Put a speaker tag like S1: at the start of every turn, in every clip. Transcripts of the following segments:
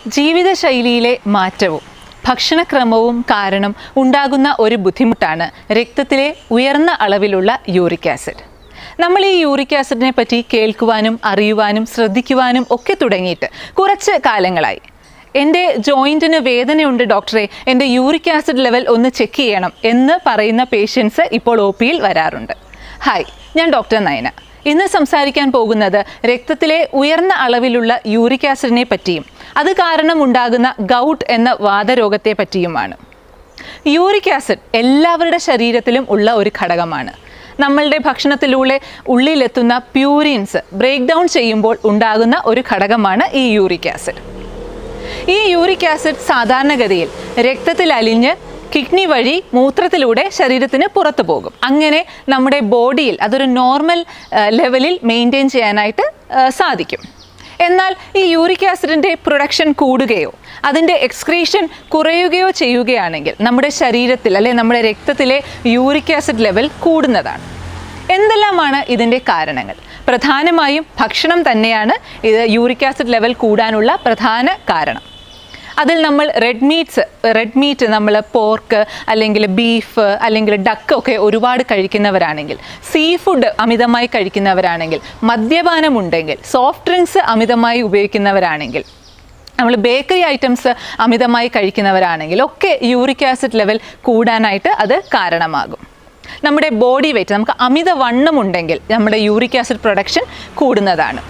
S1: ജീവിതശൈലിയിലെ മാറ്റവും ഭക്ഷണക്രമവും കാരണം ഉണ്ടാകുന്ന ഒരു ബുദ്ധിമുട്ടാണ് രക്തത്തിലെ ഉയർന്ന അളവിലുള്ള യൂറിക് ആസിഡ് നമ്മൾ ഈ യൂറിക് ആസിഡിനെ പറ്റി കേൾക്കുവാനും അറിയുവാനും ശ്രദ്ധിക്കുവാനും ഒക്കെ തുടങ്ങിയിട്ട് കുറച്ച് കാലങ്ങളായി എൻ്റെ ജോയിൻറ്റിന് വേദനയുണ്ട് ഡോക്ടറെ എൻ്റെ യൂറിക് ആസിഡ് ലെവൽ ഒന്ന് ചെക്ക് ചെയ്യണം എന്ന് പറയുന്ന പേഷ്യൻസ് ഇപ്പോൾ ഒ പിയിൽ വരാറുണ്ട് ഹായ് ഞാൻ ഡോക്ടർ നയന ഇന്ന് സംസാരിക്കാൻ പോകുന്നത് രക്തത്തിലെ ഉയർന്ന അളവിലുള്ള യൂറിക് ആസിഡിനെ പറ്റിയും അത് കാരണം ഉണ്ടാകുന്ന ഗൗട്ട് എന്ന വാതരോഗത്തെ പറ്റിയുമാണ് യൂറിക് ആസിഡ് എല്ലാവരുടെ ശരീരത്തിലും ഉള്ള ഒരു ഘടകമാണ് നമ്മളുടെ ഭക്ഷണത്തിലൂടെ ഉള്ളിലെത്തുന്ന പ്യൂരിൻസ് ബ്രേക്ക് ഡൗൺ ചെയ്യുമ്പോൾ ഉണ്ടാകുന്ന ഒരു ഘടകമാണ് ഈ യൂറിക് ആസിഡ് ഈ യൂറിക് ആസിഡ് സാധാരണഗതിയിൽ രക്തത്തിൽ അലിഞ്ഞ് കിഡ്നി വഴി മൂത്രത്തിലൂടെ ശരീരത്തിന് പുറത്തു പോകും അങ്ങനെ നമ്മുടെ ബോഡിയിൽ അതൊരു നോർമൽ ലെവലിൽ മെയിൻറ്റെയിൻ ചെയ്യാനായിട്ട് ആ, സാധിക്കും എന്നാൽ ഈ യൂറിക് ആസിഡിൻ്റെ പ്രൊഡക്ഷൻ കൂടുകയോ അതിൻ്റെ എക്സ്ക്രീഷൻ കുറയുകയോ ചെയ്യുകയാണെങ്കിൽ നമ്മുടെ ശരീരത്തിൽ അല്ലെ നമ്മുടെ രക്തത്തിലെ യൂറിക് ആസിഡ് ലെവൽ കൂടുന്നതാണ് എന്തെല്ലാമാണ് ഇതിൻ്റെ കാരണങ്ങൾ പ്രധാനമായും ഭക്ഷണം തന്നെയാണ് ഇത് യൂറിക് ആസിഡ് ലെവൽ കൂടാനുള്ള പ്രധാന കാരണം അതിൽ നമ്മൾ റെഡ് മീറ്റ്സ് റെഡ് മീറ്റ് നമ്മൾ പോർക്ക് അല്ലെങ്കിൽ ബീഫ് അല്ലെങ്കിൽ ഡക്ക് ഒക്കെ ഒരുപാട് കഴിക്കുന്നവരാണെങ്കിൽ സീ ഫുഡ് അമിതമായി കഴിക്കുന്നവരാണെങ്കിൽ മദ്യപാനമുണ്ടെങ്കിൽ സോഫ്റ്റ് ഡ്രിങ്ക്സ് അമിതമായി ഉപയോഗിക്കുന്നവരാണെങ്കിൽ നമ്മൾ ബേക്കറി ഐറ്റംസ് അമിതമായി കഴിക്കുന്നവരാണെങ്കിൽ ഒക്കെ യൂറിക് ആസിഡ് ലെവൽ കൂടാനായിട്ട് അത് കാരണമാകും നമ്മുടെ ബോഡി വെയിറ്റ് നമുക്ക് അമിത വണ്ണമുണ്ടെങ്കിൽ നമ്മുടെ യൂറിക് ആസിഡ് പ്രൊഡക്ഷൻ കൂടുന്നതാണ്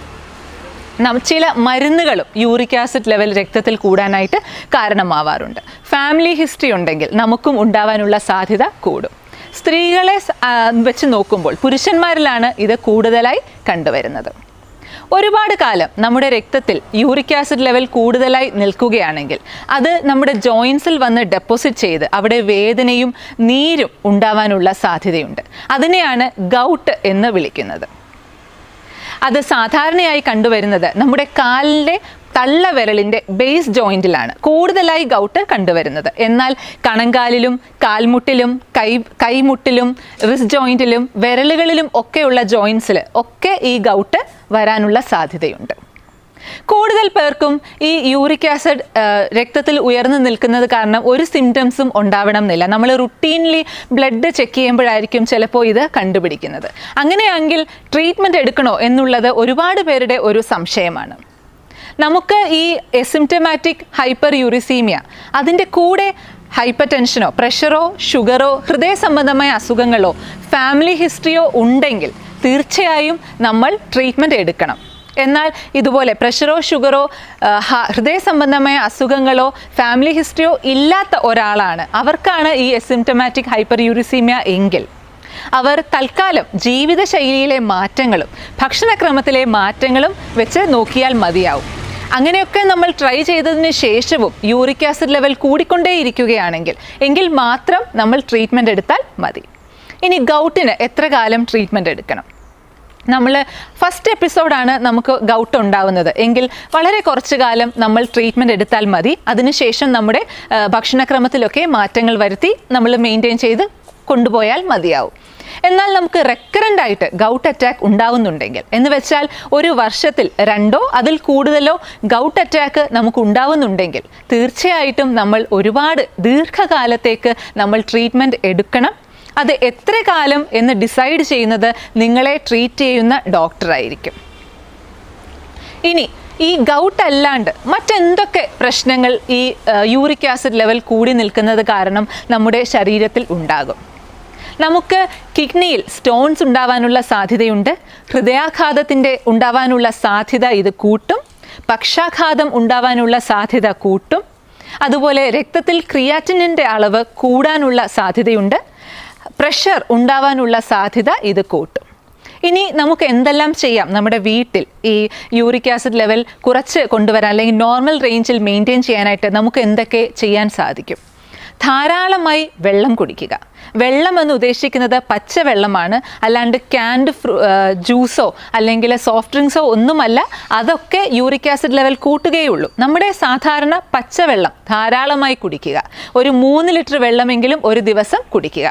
S1: നം ചില മരുന്നുകളും യൂറിക് ആസിഡ് ലെവൽ രക്തത്തിൽ കൂടാനായിട്ട് കാരണമാവാറുണ്ട് ഫാമിലി ഹിസ്റ്ററി ഉണ്ടെങ്കിൽ നമുക്കും ഉണ്ടാവാനുള്ള സാധ്യത കൂടും സ്ത്രീകളെ സ- ആ, വെച്ച് നോക്കുമ്പോൾ പുരുഷന്മാരിലാണ് ഇത് കൂടുതലായി കണ്ടുവരുന്നത് ഒരുപാട് കാലം നമ്മുടെ രക്തത്തിൽ യൂറിക് ആസിഡ് ലെവൽ കൂടുതലായി നിൽക്കുകയാണെങ്കിൽ അത് നമ്മുടെ ജോയിൻസിൽ വന്ന് ഡെപ്പോസിറ്റ് ചെയ്ത് അവിടെ വേദനയും നീരും ഉണ്ടാവാനുള്ള സാധ്യതയുണ്ട് അതിനെയാണ് ഗൗട്ട് എന്ന് വിളിക്കുന്നത് അത് സാധാരണയായി കണ്ടുവരുന്നത് നമ്മുടെ കാലിൻ്റെ തള്ളവിരലിൻ്റെ ബേസ് ജോയിൻറ്റിലാണ് കൂടുതലായി ഗൗട്ട് കണ്ടുവരുന്നത് എന്നാൽ കണങ്കാലിലും കാൽമുട്ടിലും കൈ കൈമുട്ടിലും റിസ് ജോയിൻറ്റിലും വിരലുകളിലും ഒക്കെയുള്ള ജോയിൻസിൽ ഒക്കെ ഈ ഗൗട്ട് വരാനുള്ള സാധ്യതയുണ്ട് കൂടുതൽ പേർക്കും ഈ യൂറിക് ആസിഡ് ആ, രക്തത്തിൽ ഉയർന്നു നിൽക്കുന്നത് കാരണം ഒരു സിംറ്റംസും ഉണ്ടാവണം എന്നില്ല നമ്മൾ റുട്ടീൻലി ബ്ലഡ് ചെക്ക് ചെയ്യുമ്പോഴായിരിക്കും ചിലപ്പോൾ ഇത് കണ്ടുപിടിക്കുന്നത് അങ്ങനെയാണെങ്കിൽ ട്രീറ്റ്മെൻറ്റ് എടുക്കണോ എന്നുള്ളത് ഒരുപാട് പേരുടെ ഒരു സംശയമാണ് നമുക്ക് ഈ എസിംറ്റമാറ്റിക് ഹൈപ്പർ യൂറിസീമിയ അതിൻ്റെ കൂടെ ഹൈപ്പർ ടെൻഷനോ പ്രഷറോ ഷുഗറോ ഹൃദയ സംബന്ധമായ അസുഖങ്ങളോ ഫാമിലി ഹിസ്റ്ററിയോ ഉണ്ടെങ്കിൽ തീർച്ചയായും നമ്മൾ ട്രീറ്റ്മെൻറ്റ് എടുക്കണം എന്നാൽ ഇതുപോലെ പ്രഷറോ ഷുഗറോ ആ, ഹ- ഹൃദയ സംബന്ധമായ അസുഖങ്ങളോ ഫാമിലി ഹിസ്റ്ററിയോ ഇല്ലാത്ത ഒരാളാണ് അവർക്കാണ് ഈ എസിംറ്റമാറ്റിക് ഹൈപ്പർ യൂറിസീമിയ എങ്കിൽ അവർ തൽക്കാലം ജീവിതശൈലിയിലെ മാറ്റങ്ങളും ഭക്ഷണക്രമത്തിലെ മാറ്റങ്ങളും വെച്ച് നോക്കിയാൽ മതിയാവും അങ്ങനെയൊക്കെ നമ്മൾ ട്രൈ ചെയ്തതിന് ശേഷവും യൂറിക് ആസിഡ് ലെവൽ കൂടിക്കൊണ്ടേയിരിക്കുകയാണെങ്കിൽ എങ്കിൽ മാത്രം നമ്മൾ ട്രീറ്റ്മെൻറ്റ് എടുത്താൽ മതി ഇനി ഗൗട്ടിന് എത്ര കാലം ട്രീറ്റ്മെൻറ്റ് എടുക്കണം നമ്മൾ ഫസ്റ്റ് എപ്പിസോഡാണ് നമുക്ക് ഗൗട്ട് ഉണ്ടാവുന്നത് എങ്കിൽ വളരെ കുറച്ച് കാലം നമ്മൾ ട്രീറ്റ്മെൻറ്റ് എടുത്താൽ മതി അതിനുശേഷം നമ്മുടെ ആ, ഭക്ഷണക്രമത്തിലൊക്കെ മാറ്റങ്ങൾ വരുത്തി നമ്മൾ മെയിൻറ്റെയിൻ ചെയ്ത് കൊണ്ടുപോയാൽ മതിയാവും എന്നാൽ നമുക്ക് റെക്കറൻ്റ് ആയിട്ട് ഗൗട്ട് അറ്റാക്ക് ഉണ്ടാവുന്നുണ്ടെങ്കിൽ എന്ന് വെച്ചാൽ ഒരു വർഷത്തിൽ രണ്ടോ അതിൽ കൂടുതലോ ഗൗട്ട് അറ്റാക്ക് നമുക്ക് ഉണ്ടാവുന്നുണ്ടെങ്കിൽ തീർച്ചയായിട്ടും നമ്മൾ ഒരുപാട് ദീർഘകാലത്തേക്ക് നമ്മൾ ട്രീറ്റ്മെൻറ്റ് എടുക്കണം അത് എത്ര കാലം എന്ന് ഡിസൈഡ് ചെയ്യുന്നത് നിങ്ങളെ ട്രീറ്റ് ചെയ്യുന്ന ഡോക്ടറായിരിക്കും ഇനി ഈ ഗൗട്ട് അല്ലാണ്ട് മറ്റെന്തൊക്കെ പ്രശ്നങ്ങൾ ഈ യൂറിക് ആസിഡ് ലെവൽ കൂടി നിൽക്കുന്നത് കാരണം നമ്മുടെ ശരീരത്തിൽ ഉണ്ടാകും നമുക്ക് കിഡ്നിയിൽ സ്റ്റോൺസ് ഉണ്ടാവാനുള്ള സാധ്യതയുണ്ട് ഹൃദയാഘാതത്തിൻ്റെ ഉണ്ടാവാനുള്ള സാധ്യത ഇത് കൂട്ടും പക്ഷാഘാതം ഉണ്ടാവാനുള്ള സാധ്യത കൂട്ടും അതുപോലെ രക്തത്തിൽ ക്രിയാറ്റിനിൻ്റെ അളവ് കൂടാനുള്ള സാധ്യതയുണ്ട് പ്രഷർ ഉണ്ടാവാനുള്ള സാധ്യത ഇത് കൂട്ടും ഇനി നമുക്ക് എന്തെല്ലാം ചെയ്യാം നമ്മുടെ വീട്ടിൽ ഈ യൂറിക് ആസിഡ് ലെവൽ കുറച്ച് കൊണ്ടുവരാൻ അല്ലെങ്കിൽ നോർമൽ റേഞ്ചിൽ മെയിൻറ്റെയിൻ ചെയ്യാനായിട്ട് നമുക്ക് എന്തൊക്കെ ചെയ്യാൻ സാധിക്കും ധാരാളമായി വെള്ളം കുടിക്കുക വെള്ളം എന്ന് ഉദ്ദേശിക്കുന്നത് പച്ചവെള്ളമാണ് അല്ലാണ്ട് ക്യാൻഡ് ഫ്രൂ ജ്യൂസോ അല്ലെങ്കിൽ സോഫ്റ്റ് ഡ്രിങ്ക്സോ ഒന്നുമല്ല അതൊക്കെ യൂറിക് ആസിഡ് ലെവൽ കൂട്ടുകയുള്ളൂ നമ്മുടെ സാധാരണ പച്ചവെള്ളം ധാരാളമായി കുടിക്കുക ഒരു മൂന്ന് ലിറ്റർ വെള്ളമെങ്കിലും ഒരു ദിവസം കുടിക്കുക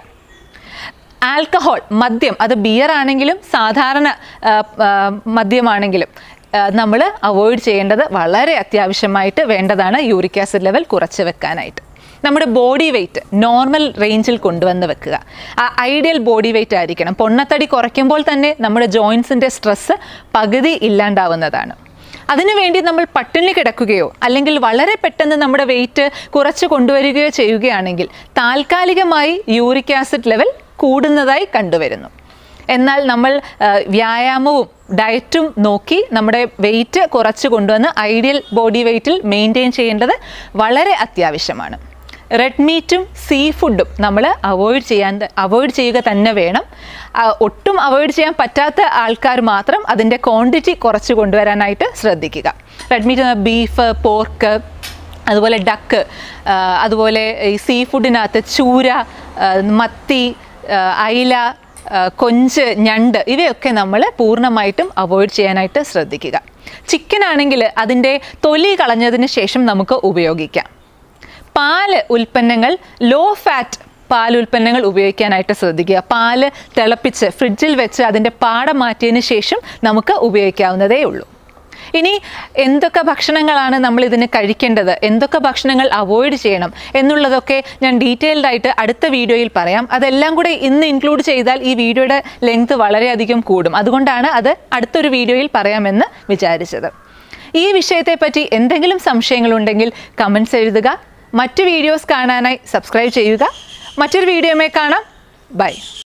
S1: ആൽക്കഹോൾ മദ്യം അത് ബിയർ ആണെങ്കിലും സാധാരണ ആ, ആ, മദ്യമാണെങ്കിലും നമ്മൾ അവോയ്ഡ് ചെയ്യേണ്ടത് വളരെ അത്യാവശ്യമായിട്ട് വേണ്ടതാണ് യൂറിക് ആസിഡ് ലെവൽ കുറച്ച് വെക്കാനായിട്ട് നമ്മുടെ ബോഡി വെയ്റ്റ് നോർമൽ റേഞ്ചിൽ കൊണ്ടുവന്ന് വെക്കുക ആ ഐഡിയൽ ബോഡി വെയ്റ്റ് ആയിരിക്കണം പൊണ്ണത്തടി കുറയ്ക്കുമ്പോൾ തന്നെ നമ്മുടെ ജോയിൻസിൻ്റെ സ്ട്രെസ്സ് പകുതി ഇല്ലാണ്ടാവുന്നതാണ് അതിനുവേണ്ടി നമ്മൾ പട്ടിണി കിടക്കുകയോ അല്ലെങ്കിൽ വളരെ പെട്ടെന്ന് നമ്മുടെ വെയിറ്റ് കുറച്ച് കൊണ്ടുവരികയോ ചെയ്യുകയാണെങ്കിൽ താൽക്കാലികമായി യൂറിക് ആസിഡ് ലെവൽ കൂടുന്നതായി കണ്ടുവരുന്നു എന്നാൽ നമ്മൾ ആ, വ്യായാമവും ഡയറ്റും നോക്കി നമ്മുടെ വെയിറ്റ് കുറച്ച് കൊണ്ടുവന്ന് ഐഡിയൽ ബോഡി വെയ്റ്റിൽ മെയിൻറ്റെയിൻ ചെയ്യേണ്ടത് വളരെ അത്യാവശ്യമാണ് റെഡ് മീറ്റും സീ ഫുഡും നമ്മൾ അവോയ്ഡ് ചെയ്യാൻ അവോയ്ഡ് ചെയ്യുക തന്നെ വേണം ആ, ഒട്ടും അവോയ്ഡ് ചെയ്യാൻ പറ്റാത്ത ആൾക്കാർ മാത്രം അതിൻ്റെ ക്വാണ്ടിറ്റി കുറച്ച് കൊണ്ടുവരാനായിട്ട് ശ്രദ്ധിക്കുക റെഡ് മീറ്റ് ബീഫ് പോർക്ക് അതുപോലെ ഡക്ക് അതുപോലെ ഈ സീ ഫുഡിനകത്ത് ചൂര ആ, മത്തി ആ, അയില ആ, കൊഞ്ച് ഞണ്ട് ഇവയൊക്കെ നമ്മൾ പൂർണ്ണമായിട്ടും അവോയ്ഡ് ചെയ്യാനായിട്ട് ശ്രദ്ധിക്കുക ചിക്കൻ ആണെങ്കിൽ അതിൻ്റെ തൊലി കളഞ്ഞതിന് ശേഷം നമുക്ക് ഉപയോഗിക്കാം പാല് ഉൽപ്പന്നങ്ങൾ ലോ ഫാറ്റ് പാൽ ഉൽപ്പന്നങ്ങൾ ഉപയോഗിക്കാനായിട്ട് ശ്രദ്ധിക്കുക പാല് തിളപ്പിച്ച് ഫ്രിഡ്ജിൽ വെച്ച് അതിൻ്റെ പാട മാറ്റിയതിന് ശേഷം നമുക്ക് ഉപയോഗിക്കാവുന്നതേ ഉള്ളൂ ഇനി എന്തൊക്കെ ഭക്ഷണങ്ങളാണ് നമ്മൾ ഇതിന് കഴിക്കേണ്ടത് എന്തൊക്കെ ഭക്ഷണങ്ങൾ അവോയ്ഡ് ചെയ്യണം എന്നുള്ളതൊക്കെ ഞാൻ ഡീറ്റെയിൽഡ് ആയിട്ട് അടുത്ത വീഡിയോയിൽ പറയാം അതെല്ലാം കൂടെ ഇന്ന് ഇൻക്ലൂഡ് ചെയ്താൽ ഈ വീഡിയോയുടെ ലെങ്ത് വളരെയധികം കൂടും അതുകൊണ്ടാണ് അത് അടുത്തൊരു വീഡിയോയിൽ പറയാമെന്ന് വിചാരിച്ചത് ഈ വിഷയത്തെപ്പറ്റി എന്തെങ്കിലും സംശയങ്ങളുണ്ടെങ്കിൽ കമൻസ് എഴുതുക മറ്റ് വീഡിയോസ് കാണാനായി സബ്സ്ക്രൈബ് ചെയ്യുക മറ്റൊരു വീഡിയോമേ കാണാം ബൈ